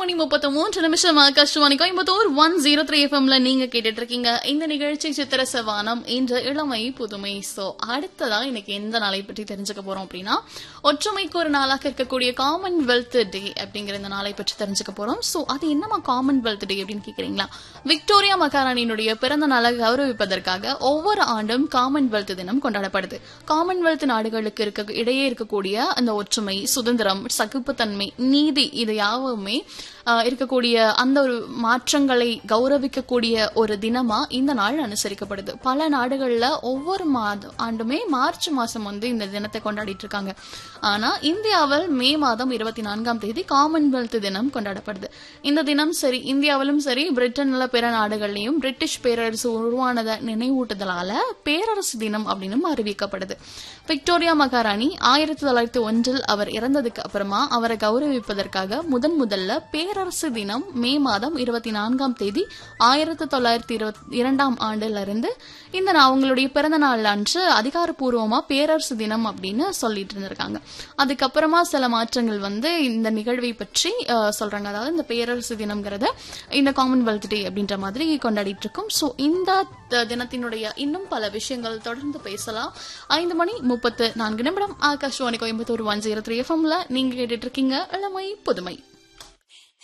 மணி முப்பத்தி மூன்று நிமிஷம் Akashvani Coimbatore one zero three எஃப்எம்ல நீங்க கேட்டுட்டு இருக்கீங்க இந்த நிகழ்ச்சி சித்திர சவானம் என்ற இளமை புதுமை சோ அடுத்ததா இன்னைக்கு எந்த நாளை பற்றி தெரிஞ்சுக்க போறோம் அப்படின்னா ஒற்றுமைக்கு ஒரு நாளாக இருக்கக்கூடிய காமன்வெல்த் டே அப்படிங்கிற இந்த நாளை பற்றி தெரிஞ்சுக்க போறோம் சோ அது என்னமா காமன்வெல்த் டே அப்படின்னு கேக்குறீங்களா விக்டோரியா மகாராணியினுடைய பிறந்த நாளை கௌரவிப்பதற்காக ஒவ்வொரு ஆண்டும் காமன்வெல்த் தினம் கொண்டாடப்படுது காமன்வெல்த் நாடுகளுக்கு இருக்க இடையே இருக்கக்கூடிய அந்த ஒற்றுமை சுதந்திரம் சகிப்புத்தன்மை நீதி இது யாவுமே ஆஹ், இருக்கக்கூடிய அந்த ஒரு மாற்றங்களை கௌரவிக்கக்கூடிய ஒரு தினமா இந்த நாள் அனுசரிக்கப்படுது பல நாடுகள்ல ஒவ்வொரு மாதம் ஆண்டுமே மார்ச் மாசம் வந்து இந்த தினத்தை கொண்டாடிட்டு இருக்காங்க ஆனா இந்தியாவில் மே மாதம் இருபத்தி நான்காம் தேதி காமன்வெல்த் தினம் கொண்டாடப்படுது இந்த தினம் சரி இந்தியாவிலும் சரி பிரிட்டன்ல பிற நாடுகள்லயும் பிரிட்டிஷ் பேரரசு உருவானத நினைவூட்டுதலால பேரரசு தினம் அப்படின்னு அறிவிக்கப்படுது விக்டோரியா மகாராணி ஆயிரத்தி தொள்ளாயிரத்தி ஒன்றில் அவர் இறந்ததுக்கு அப்புறமா அவரை கௌரவிப்பதற்காக முதன் முதல்ல பேரரசு தினம் மே மாதம் இருபத்தி நான்காம் தேதி ஆயிரத்தி தொள்ளாயிரத்தி இருபத்தி இரண்டாம் ஆண்டுல இருந்து இந்த நா- அவங்களுடைய பிறந்த நாள் அன்று அதிகாரப்பூர்வமா பேரரசு தினம் அப்படின்னு சொல்லிட்டு இருந்திருக்காங்க அதுக்கப்புறமா சில மாற்றங்கள் வந்து இந்த நிகழ்வை பற்றி அஹ், சொல்றாங்க அதாவது இந்த பேரரசு தினம்ங்கிறத இந்த காமன்வெல்த் டே அப்படின்ற மாதிரி கொண்டாடிட்டு இருக்கோம் ஸோ இந்த த- தினத்தினுடைய இன்னும் பல விஷயங்கள் தொடர்ந்து பேசலாம் ஐந்து மணி முப்பத்து நான்கு நிமிடம் Akashvani Coimbatore one zero three எஃப்எம்ல நீங்க கேட்டுட்டு இருக்கீங்க இளமை புதுமை